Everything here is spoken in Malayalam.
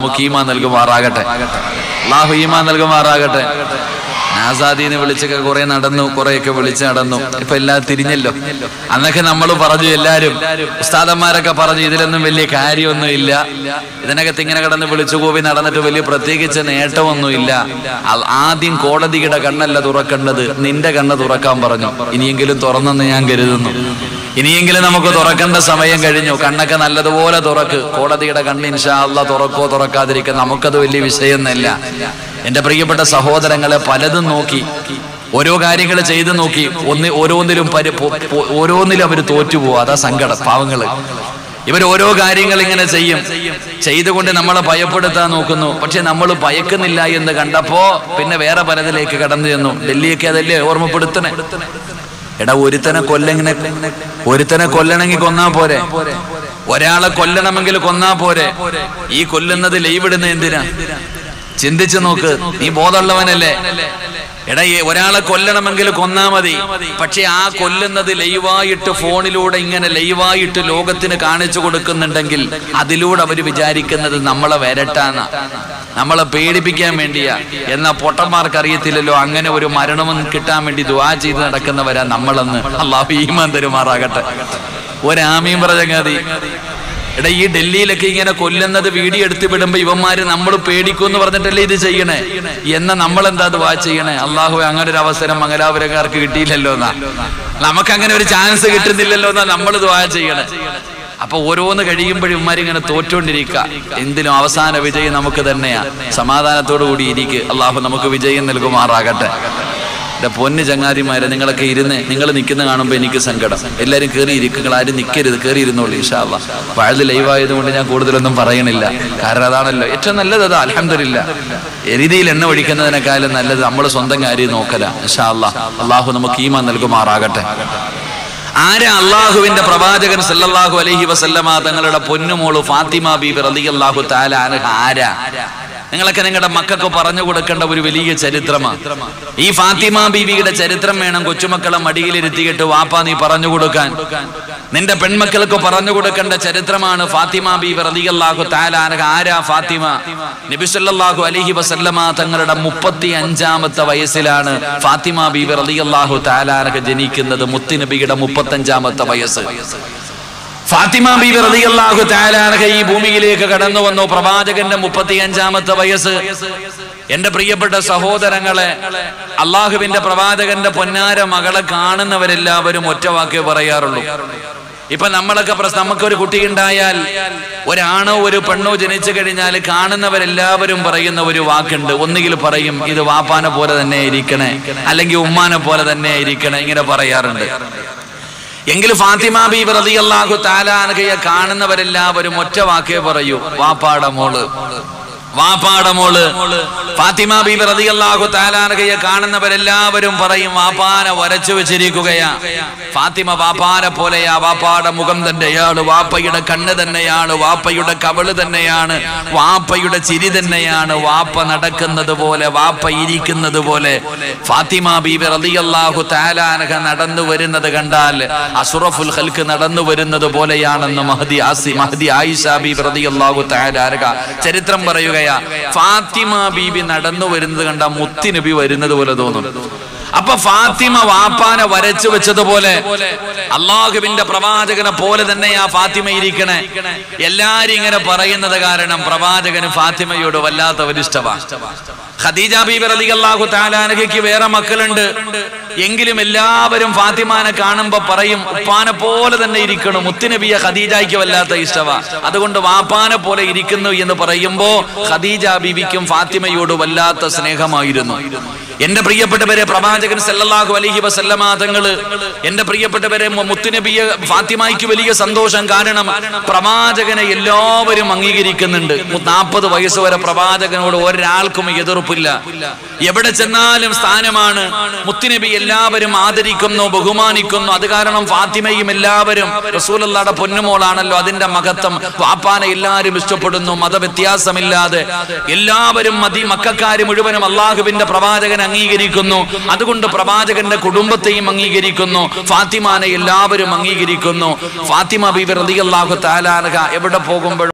നമുക്ക് ഈമാൻ നൽകുമാറാകട്ടെ അള്ളാഹു ഈമാൻ നൽകുമാറാകട്ടെ നാസാദീനെ വിളിച്ചൊക്കെ കുറെ നടന്നു കുറെയൊക്കെ വിളിച്ച് നടന്നു ഇപ്പൊ എല്ലാം തിരിഞ്ഞല്ലോ അന്നൊക്കെ നമ്മൾ പറഞ്ഞു എല്ലാരും ഉസ്താദന്മാരൊക്കെ പറഞ്ഞു ഇതിലൊന്നും വലിയ കാര്യമൊന്നും ഇല്ല ഇതിനകത്ത് ഇങ്ങനെ കിടന്ന് വിളിച്ചു കൂവി നടന്നിട്ട് വലിയ പ്രത്യേകിച്ച് നേട്ടമൊന്നുമില്ല അ- ആദ്യം കോടതിയുടെ കണ്ണല്ല തുറക്കേണ്ടത് നിന്റെ കണ്ണ് തുറക്കാൻ പറഞ്ഞു ഇനിയെങ്കിലും തുറന്നെന്ന് ഞാൻ കരുതുന്നു ഇനിയെങ്കിലും നമുക്ക് തുറക്കേണ്ട സമയം കഴിഞ്ഞു കണ്ണൊക്കെ നല്ലതുപോലെ തുറക്ക് കോടതിയുടെ കണ്ണ് ഇൻഷാ അല്ല തുറക്കോ തുറക്കാതിരിക്കുക നമുക്കത് വലിയ വിഷയമൊന്നുമില്ല എന്റെ പ്രിയപ്പെട്ട സഹോദരങ്ങളെ പലതും നോക്കി ഓരോ കാര്യങ്ങൾ ചെയ്തു നോക്കി ഒന്ന് ഓരോന്നിലും പരി പൊ- പൊ- ഓരോന്നിലും അവർ തോറ്റുപോകും അതാ സങ്കടം പാവങ്ങള് ഇവർ ഓരോ കാര്യങ്ങൾ ഇങ്ങനെ ചെയ്യും ചെയ്തുകൊണ്ട് നമ്മളെ ഭയപ്പെടുത്താൻ നോക്കുന്നു പക്ഷെ നമ്മൾ ഭയക്കുന്നില്ല എന്ന് കണ്ടപ്പോ പിന്നെ വേറെ പലതിലേക്ക് കടന്നു ചെന്നു ഡൽഹിയൊക്കെ അതല്ലേ ഓർമ്മപ്പെടുത്തണേ എടാ ഒരുത്തനെ കൊല്ലെങ്ങനെ ഒരുത്തനെ കൊല്ലണമെങ്കിൽ കൊന്നാ പോരെ ഒരാളെ കൊല്ലണമെങ്കിൽ കൊന്നാ പോരെ ഈ കൊല്ലുന്നത് ലൈവ് ഇടുന്ന എന്തിനാ ചിന്തിച്ചു നോക്ക് നീ ബോധമുള്ളവനല്ലേ എടാ ഈ ഒരാളെ കൊല്ലണമെങ്കിൽ കൊന്നാ മതി പക്ഷെ ആ കൊല്ലുന്നത് ലൈവായിട്ട് ഫോണിലൂടെ ഇങ്ങനെ ലൈവായിട്ട് ലോകത്തിന് കാണിച്ചു കൊടുക്കുന്നുണ്ടെങ്കിൽ അതിലൂടെ അവര് വിചാരിക്കുന്നത് നമ്മളെ വരട്ടാന്ന നമ്മളെ പേടിപ്പിക്കാൻ വേണ്ടിയാ എന്നാ പൊട്ടന്മാർക്ക് അറിയത്തില്ലല്ലോ അങ്ങനെ ഒരു മരണവും കിട്ടാൻ വേണ്ടി ദുആ ചെയ്ത് നടക്കുന്നവരാ നമ്മളെന്ന് അള്ളാഹു ഈമാൻ തരുമാറാകട്ടെ ഒരാമീൻ പറഞ്ഞങ്ങാതി എടാ ഈ ഡൽഹിയിലൊക്കെ ഇങ്ങനെ കൊല്ലുന്നത് വീഡിയോ എടുത്ത് വിടുമ്പോ ഇവന്മാര് നമ്മൾ പേടിക്കുമെന്ന് പറഞ്ഞിട്ടല്ലേ ഇത് ചെയ്യണേ എന്ന നമ്മൾ എന്താ ദുആ ചെയ്യണേ അള്ളാഹു അങ്ങനെ ഒരു അവസരം മംഗലാപുരക്കാർക്ക് കിട്ടിയില്ലല്ലോ എന്നാ നമുക്ക് അങ്ങനെ ഒരു ചാൻസ് കിട്ടുന്നില്ലല്ലോ എന്നാ നമ്മൾ ദുആ ചെയ്യണേ അപ്പൊ ഓരോന്ന് കഴിയുമ്പോഴും ഇവന്മാരിങ്ങനെ തോറ്റുകൊണ്ടിരിക്കുക എന്തിനും അവസാന വിജയം നമുക്ക് തന്നെയാ സമാധാനത്തോടു കൂടി ഇരിക്കുക അള്ളാഹു നമുക്ക് വിജയം നൽകുമാറാകട്ടെ എന്റെ പൊന്ന് ചങ്ങാതിമാരെ നിങ്ങളൊക്കെ ഇരുന്ന് നിങ്ങൾ നിൽക്കുന്ന കാണുമ്പോൾ എനിക്ക് സങ്കടം എല്ലാവരും കയറി ഇരിക്കുക നിങ്ങൾ ആരും നിൽക്കരുത് കയറി ഇരുന്നോളൂ ഇഷാള്ള വഴുത് ലൈവായതുകൊണ്ട് ഞാൻ കൂടുതലൊന്നും പറയണില്ല കാരണം അതാണല്ലോ ഏറ്റവും നല്ലത് അതാ അലഹമില്ല എരുതിയിൽ എണ്ണ ഒഴിക്കുന്നതിനേക്കാളും നല്ലത് നമ്മൾ സ്വന്തം കാര്യം നോക്കല ഇഷാള്ള അള്ളാഹു നമുക്ക് ഈമാൻ നൽകുമാറാകട്ടെ ആരാ അള്ളാഹുവിന്റെ പ്രവാചകൻ സല്ലല്ലാഹു അലൈഹി വസല്ലമ തങ്ങളുടെ പൊന്നുമോള് ഫാത്തിമ ബീബി റളിയല്ലാഹു തആല അൻഹ ആരാ നിങ്ങളൊക്കെ നിങ്ങളുടെ മക്കൾക്ക് പറഞ്ഞു കൊടുക്കേണ്ട ഒരു വലിയ ചരിത്രമാണ് ഈ ഫാത്തിമ ബീവിയുടെ ചരിത്രം വേണം കൊച്ചുമക്കളെ മടിയിലിരുത്തിയിട്ട് വാപ്പ നീ പറഞ്ഞു കൊടുക്കാൻ നിന്റെ പെൺമക്കൾക്ക് പറഞ്ഞു കൊടുക്കേണ്ട ചരിത്രമാണ് ഫാത്തിമ ബീബി റളിയല്ലാഹു തആല അൻഹ ആരാ ഫാത്തിമ നബി സല്ലല്ലാഹു അലൈഹി വസല്ലമ തങ്ങളുടെ മുപ്പത്തി അഞ്ചാമത്തെ വയസ്സിലാണ് ഫാത്തിമ ബീബി റളിയല്ലാഹു തആല അൻഹ ജനിക്കുന്നത് മുത്തുനബിയുടെ മുപ്പത്തഞ്ചാമത്തെ വയസ്സ് ഫാത്തിമ ബീബി റളിയല്ലാഹു തആല അൻഹ ഈ ഭൂമിയിലേക്ക് കടന്നു വന്നു പ്രവാചകന്റെ മുപ്പത്തിയഞ്ചാമത്തെ വയസ്സ് എന്റെ പ്രിയപ്പെട്ട സഹോദരങ്ങളെ അള്ളാഹുവിന്റെ പ്രവാചകന്റെ പൊന്നാര മകളെ കാണുന്നവരെല്ലാവരും ഒറ്റ വാക്കേ പറയാറുള്ളൂ ഇപ്പൊ നമ്മളൊക്കെ പ്രശ്നം നമുക്കൊരു കുട്ടി ഉണ്ടായാൽ ഒരാണോ ഒരു പെണ്ണോ ജനിച്ചു കഴിഞ്ഞാൽ കാണുന്നവരെല്ലാവരും പറയുന്ന ഒരു വാക്കുണ്ട് ഒന്നുകിൽ പറയും ഇത് വാപ്പാനെ പോലെ തന്നെ ഇരിക്കണേ അല്ലെങ്കിൽ ഉമ്മാനെ പോലെ തന്നെ ഇരിക്കണേ ഇങ്ങനെ പറയാറുണ്ട് എങ്കിൽ ഫാത്തിമ ബീബി റളിയല്ലാഹു താലാനകയെ കാണുന്നവരെല്ലാവരും ഒറ്റ വാക്കേ പറയൂ വാപ്പാട മോള് വാപ്പാട മോള് ഫാത്തിമ ബീബി റളിയല്ലാഹു താലാനകയെ കാണുന്നവരെല്ലാവരും പറയും വാപ്പാനെ വരച്ചു വെച്ചിരിക്കുകയാ ഫാത്തിമ വാപ്പാനെ പോലെയാ വാപ്പാടെ മുഖം തന്നെയാണ് വാപ്പയുടെ കണ്ണ് തന്നെയാണ് വാപ്പയുടെ കവള് തന്നെയാണ് വാപ്പയുടെ ചിരി തന്നെയാണ് വാപ്പ നടക്കുന്നത് പോലെ വാപ്പ ഇരിക്കുന്നത് പോലെ ഫാത്തിമ ബീബി റളിയല്ലാഹു താലാനക നടന്നു വരുന്നത് കണ്ടാൽ അസുറഫുൽ ഖൽക്ക് നടന്നു വരുന്നത് പോലെയാണെന്ന് മഹദി ആസി മഹദി ആയിഷ ബീബി റളിയല്ലാഹു താലാനക ചരിത്രം പറയുകയാ ഫാത്തിമ ബീബി നടന്നു വരുന്നത് കണ്ട മുത്തി നബി വരുന്നത് പോലെ തോന്നും അപ്പൊ ഫാത്തിമ വാപ്പാനെ വരച്ചു വെച്ചതുപോലെ അള്ളാഹുവിന്റെ പ്രവാചകനെ പോലെ തന്നെയാ ഫാത്തിമ ഇരിക്കണേ എല്ലാരും ഇങ്ങനെ പറയുന്നത് കാരണം പ്രവാചകന് ഫാത്തിമയോട് വല്ലാത്ത ഒരിഷ്ടമാണ് ഖദീജ ബീബി റളിയല്ലാഹു തആലാനഹയ്ക്ക് വേറെ മക്കളുണ്ട് എങ്കിലും എല്ലാവരും ഫാത്തിമാനെ കാണുമ്പോ പറയും ഉപ്പാനെ പോലെ തന്നെ ഇരിക്കണം മുത്തുനബിയെ ഖദീജയ്ക്ക് വല്ലാത്ത ഇഷ്ടമാ അതുകൊണ്ട് വാപ്പാനെ പോലെ ഇരിക്കുന്നു എന്ന് പറയുമ്പോ ഖദീജ ബീവിക്കും ഫാത്തിമയോട് വല്ലാത്ത സ്നേഹമായിരുന്നു എന്റെ പ്രിയപ്പെട്ടവരെ പ്രവാചകൻ സല്ലല്ലാഹു അലൈഹി വസല്ലമ തങ്ങള് എന്റെ പ്രിയപ്പെട്ടവരെ മു- മുത്തുനബിയെ ഫാത്തിമയ്ക്ക് വലിയ സന്തോഷം കാരണം പ്രവാചകനെ എല്ലാവരും അംഗീകരിക്കുന്നുണ്ട് നാൽപ്പത് വയസ്സ് വരെ പ്രവാചകനോട് ഒരാൾക്കും എതിർപ്പില്ല എവിടെ ചെന്നാലും സ്ഥാനമാണ് മുത്തുനബി എല്ലാവരും ആദരിക്കുന്നു ബഹുമാനിക്കുന്നു അത് കാരണം ഫാത്തിമയും എല്ലാവരും റസൂലല്ലാടെ പൊന്നുമോളാണല്ലോ അതിന്റെ മഹത്വം വാപ്പാനെ എല്ലാവരും ഇഷ്ടപ്പെടുന്നു മതവ്യത്യാസമില്ലാതെ എല്ലാവരും മതി മക്കാര് മുഴുവനും അള്ളാഹുവിന്റെ പ്രവാചകൻ അംഗീകരിക്കുന്നു അതുകൊണ്ട് പ്രവാചകന്റെ കുടുംബത്തെയും അംഗീകരിക്കുന്നു ഫാത്തിമാനെ എല്ലാവരും അംഗീകരിക്കുന്നു ഫാത്തിമ ബീബി റളിയല്ലാഹു തആല അൻഹ എവിടെ പോകുമ്പോഴും